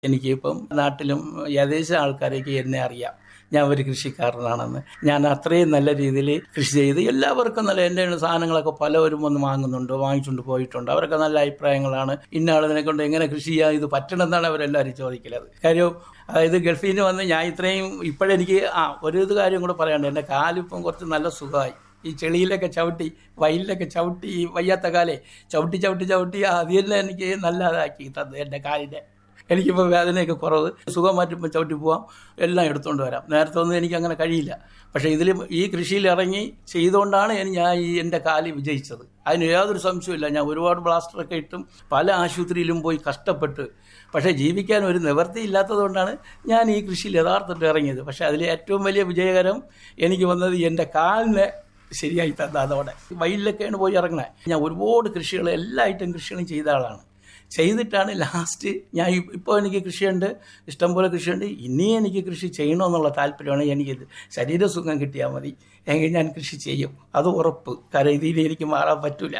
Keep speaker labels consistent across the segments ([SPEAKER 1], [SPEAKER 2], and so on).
[SPEAKER 1] എനിക്കിപ്പം നാട്ടിലും ഏകദേശം ആൾക്കാരേക്ക് എന്നെ അറിയാം ഞാൻ ഒരു കൃഷിക്കാരനാണെന്ന് ഞാൻ അത്രയും നല്ല രീതിയിൽ കൃഷി ചെയ്ത് എല്ലാവർക്കും നല്ല എൻ്റെ സാധനങ്ങളൊക്കെ പലവരും വന്ന് വാങ്ങുന്നുണ്ട് വാങ്ങിച്ചുകൊണ്ട് പോയിട്ടുണ്ട് അവരൊക്കെ നല്ല അഭിപ്രായങ്ങളാണ് ഇന്ന ആളിനെ കൊണ്ട് എങ്ങനെ കൃഷി ചെയ്യാൻ ഇത് പറ്റണമെന്നാണ് അവരെല്ലാവരും ചോദിക്കലത് കാര്യം അതായത് ഗൾഫിൽ നിന്ന് വന്ന് ഞാൻ ഇത്രയും ഇപ്പോഴെനിക്ക് ആ ഒരു ഇത് കാര്യം കൂടെ പറയാനുണ്ട് എൻ്റെ കാലിപ്പം കുറച്ച് നല്ല സുഖമായി ഈ ചെളിയിലൊക്കെ ചവിട്ടി വയലിലൊക്കെ ചവിട്ടി ഈ വയ്യാത്ത കാലേ ചവിട്ടി ചവിട്ടി ചവിട്ടി അതിയെല്ലാം എനിക്ക് നല്ലതാക്കി തന്നത് എൻ്റെ കാലിനെ എനിക്കിപ്പോൾ വേദനയൊക്കെ കുറവ് സുഖം മാറ്റുമ്പോൾ ചവിട്ടി പോവാം എല്ലാം എടുത്തുകൊണ്ട് വരാം നേരത്തെ ഒന്നും എനിക്ക് അങ്ങനെ കഴിയില്ല പക്ഷേ ഇതിൽ ഈ കൃഷിയിൽ ഇറങ്ങി ചെയ്തുകൊണ്ടാണ് എനി- ഞാൻ ഈ എൻ്റെ കാല് വിജയിച്ചത് അതിന് യാതൊരു സംശയമില്ല ഞാൻ ഒരുപാട് ബ്ലാസ്റ്ററൊക്കെ ഇട്ടും പല ആശുപത്രിയിലും പോയി കഷ്ടപ്പെട്ട് പക്ഷേ ജീവിക്കാൻ ഒരു നിവൃത്തി ഇല്ലാത്തതുകൊണ്ടാണ് ഞാൻ ഈ കൃഷിയിൽ യഥാർത്ഥത്തിൽ ഇറങ്ങിയത് പക്ഷേ അതിൽ ഏറ്റവും വലിയ വിജയകരം എനിക്ക് വന്നത് എൻ്റെ കാലിനെ ശരിയായി തന്ന അതോടെ വയലിലൊക്കെയാണ് പോയി ഇറങ്ങണേ ഞാൻ ഒരുപാട് കൃഷികൾ എല്ലാ ഐറ്റം കൃഷികളും ചെയ്ത ആളാണ് ചെയ്തിട്ടാണ് ലാസ്റ്റ് ഞാൻ ഇപ്പോൾ എനിക്ക് കൃഷിയുണ്ട് ഇഷ്ടംപോലെ കൃഷിയുണ്ട് ഇനിയും എനിക്ക് കൃഷി ചെയ്യണമെന്നുള്ള താല്പര്യമാണ് എനിക്ക് ശരീരസുഖം കിട്ടിയാൽ മതി എങ്കിൽ ഞാൻ കൃഷി ചെയ്യും അത് ഉറപ്പ് കാരണം ഇതിൽ എനിക്ക് മാറാൻ പറ്റൂല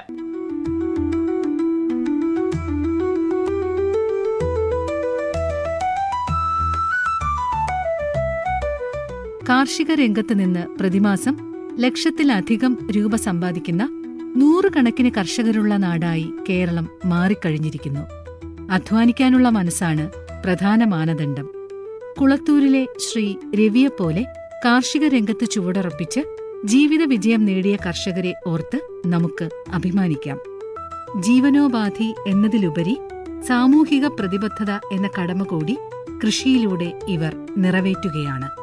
[SPEAKER 2] കാർഷിക രംഗത്ത് നിന്ന് പ്രതിമാസം ലക്ഷത്തിലധികം രൂപ സമ്പാദിക്കുന്ന നൂറുകണക്കിന് കർഷകരുള്ള നാടായി കേരളം മാറിക്കഴിഞ്ഞിരിക്കുന്നു അധ്വാനിക്കാനുള്ള മനസ്സാണ് പ്രധാന മാനദണ്ഡം കുളത്തൂരിലെ ശ്രീ രവിയെപ്പോലെ കാർഷിക രംഗത്ത് ചുവടുറപ്പിച്ച് ജീവിത വിജയം നേടിയ കർഷകരെ ഓർത്ത് നമുക്ക് അഭിമാനിക്കാം ജീവനോപാധി എന്നതിലുപരി സാമൂഹിക പ്രതിബദ്ധത എന്ന കടമ കൂടി കൃഷിയിലൂടെ ഇവർ നിറവേറ്റുകയാണ്